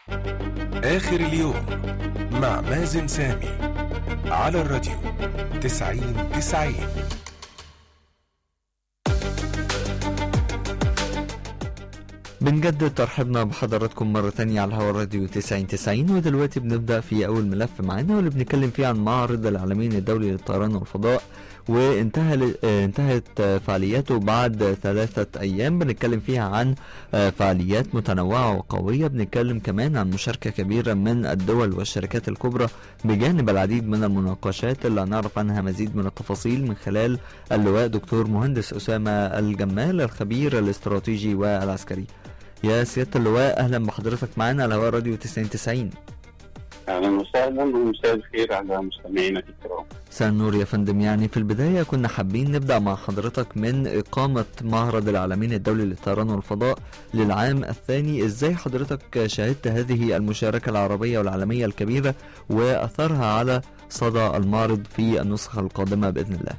آخر اليوم مع مازن سامي على الراديو تسعين تسعين بنجدد ترحيبنا بحضراتكم مرة تانية على هوا الراديو 9090 ودلوقتي بنبدأ في أول ملف معانا واللي بنتكلم فيه عن معرض العالمين الدولي للطيران والفضاء وانتهى انتهت فعالياته بعد ثلاثة أيام بنتكلم فيها عن فعاليات متنوعة وقوية بنتكلم كمان عن مشاركة كبيرة من الدول والشركات الكبرى بجانب العديد من المناقشات اللي هنعرف عنها مزيد من التفاصيل من خلال اللواء دكتور مهندس أسامة الجمال الخبير الاستراتيجي والعسكري يا سيادة اللواء أهلا بحضرتك معانا على هواء راديو 9090 اهلا وسهلا ومساء الخير على مستمعينا الكرام. مساء النور يا فندم يعني في البداية كنا حابين نبدأ مع حضرتك من إقامة معرض العالمين الدولي للطيران والفضاء للعام الثاني إزاي حضرتك شاهدت هذه المشاركة العربية والعالمية الكبيرة وأثرها على صدى المعرض في النسخة القادمة بإذن الله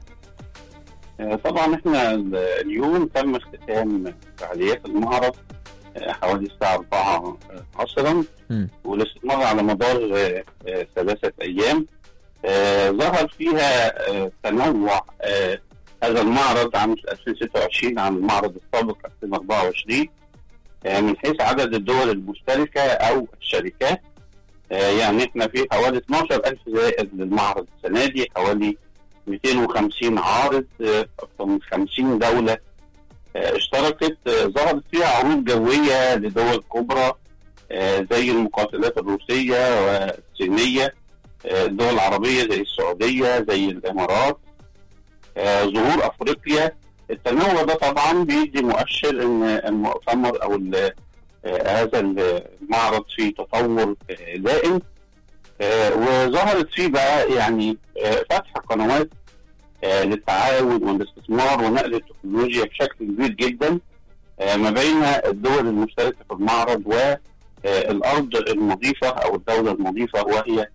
طبعا احنا اليوم تم اختتام فعاليات المعرض حوالي الساعة 4 عصرا والاستمرار على مدار ثلاثة أيام ظهر فيها تنوع هذا المعرض عام 2026 عن المعرض السابق 2024 من حيث عدد الدول المشتركة أو الشركات يعني احنا في حوالي 12000 زائد للمعرض السنة دي حوالي 250 عارض أكثر من 50 دولة اشتركت ظهرت فيها عروض جوية لدول كبرى زي المقاتلات الروسية والصينية الدول العربية زي السعودية زي الإمارات ظهور أفريقيا التنوع ده طبعا بيدي مؤشر ان المؤتمر او هذا المعرض فيه تطور دائم وظهرت فيه بقى يعني فتح قنوات للتعاون والاستثمار ونقل التكنولوجيا بشكل كبير جدا ما بين الدول المشتركه في المعرض والارض المضيفه او الدوله المضيفه وهي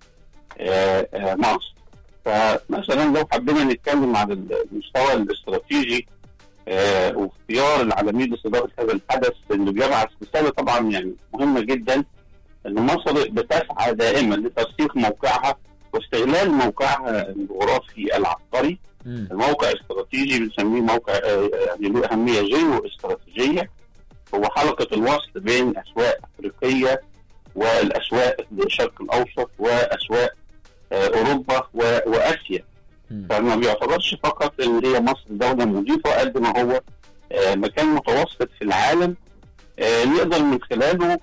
مصر. فمثلا لو حبينا نتكلم عن المستوى الاستراتيجي واختيار العالمين لاستضافه هذا الحدث اللي بيبعث رساله طبعا يعني مهمه جدا ان مصر بتسعى دائما لترسيخ موقعها واستغلال موقعها الجغرافي العسكري الموقع الاستراتيجي بنسميه موقع يعني له اهميه جيو استراتيجيه هو حلقه الوصل بين اسواق افريقيه والاسواق الشرق الاوسط واسواق اوروبا واسيا فما بيعتبرش فقط ان هي مصر دوله مضيفه قد ما هو مكان متوسط في العالم نقدر من خلاله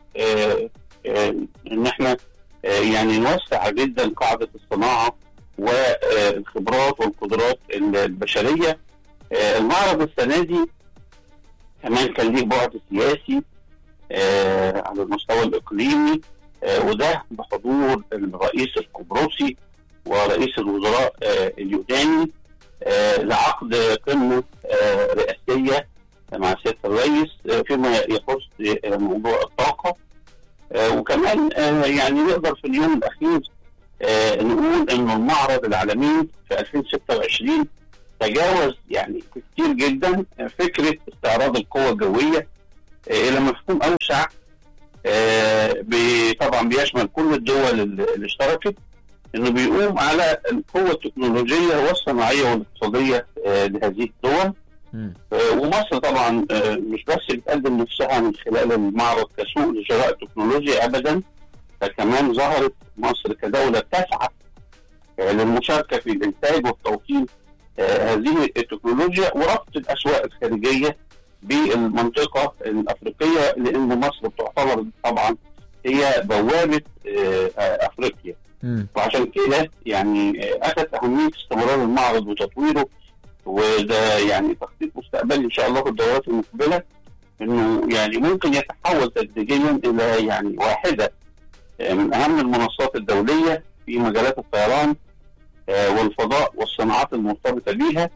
ان احنا يعني نوسع جدا قاعده الصناعه والخبرات والقدرات البشريه المعرض السنه دي كمان كان ليه بعد سياسي على المستوى الاقليمي وده بحضور الرئيس القبرصي ورئيس الوزراء اليوناني لعقد قمه رئاسيه مع سياده الرئيس فيما يخص موضوع الطاقه وكمان يعني نقدر في اليوم الاخير نقول انه المعرض العالمي في 2026 تجاوز يعني كتير جدا فكره استعراض القوى الجويه الى مفهوم اوسع طبعا بيشمل كل الدول اللي اشتركت انه بيقوم على القوه التكنولوجيه والصناعيه والاقتصاديه لهذه الدول ومصر طبعا مش بس بتقدم نفسها من خلال المعرض كسوق لشراء التكنولوجيا ابدا فكمان ظهرت مصر كدوله تسعى للمشاركه في الانتاج والتوطين هذه التكنولوجيا وربط الاسواق الخارجيه بالمنطقه الافريقيه لان مصر بتعتبر طبعا هي بوابه افريقيا وعشان كده يعني اخذت اهميه استمرار المعرض وتطويره وده يعني تخطيط مستقبلي ان شاء الله في الدورات المقبله انه يعني ممكن يتحول تدريجيا الى يعني واحده من اهم المنصات الدوليه في مجالات الطيران والفضاء والصناعات المرتبطه بيها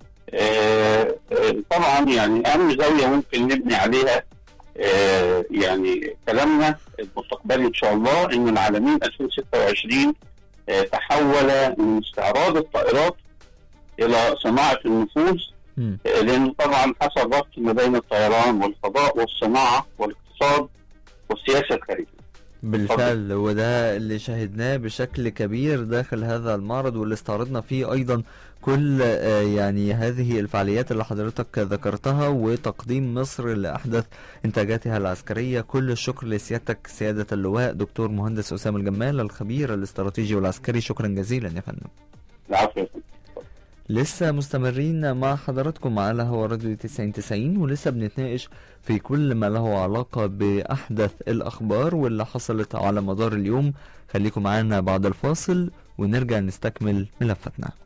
طبعا يعني اهم زاويه ممكن نبني عليها يعني كلامنا المستقبلي ان شاء الله ان العالمين 2026 تحول من استعراض الطائرات الى صناعه النفوذ لان طبعا حصل ربط ما بين الطيران والفضاء والصناعه والاقتصاد والسياسه الخارجيه. بالفعل وده اللي شاهدناه بشكل كبير داخل هذا المعرض واللي استعرضنا فيه ايضا كل آه، يعني هذه الفعاليات اللي حضرتك ذكرتها وتقديم مصر لاحدث انتاجاتها العسكريه كل الشكر لسيادتك سياده اللواء دكتور مهندس اسامه الجمال الخبير الاستراتيجي والعسكري شكرا جزيلا يا فندم العفو يا فندم. لسه مستمرين مع حضراتكم على هوا راديو 90 ولسه بنتناقش في كل ما له علاقة بأحدث الأخبار واللي حصلت على مدار اليوم خليكم معانا بعد الفاصل ونرجع نستكمل ملفاتنا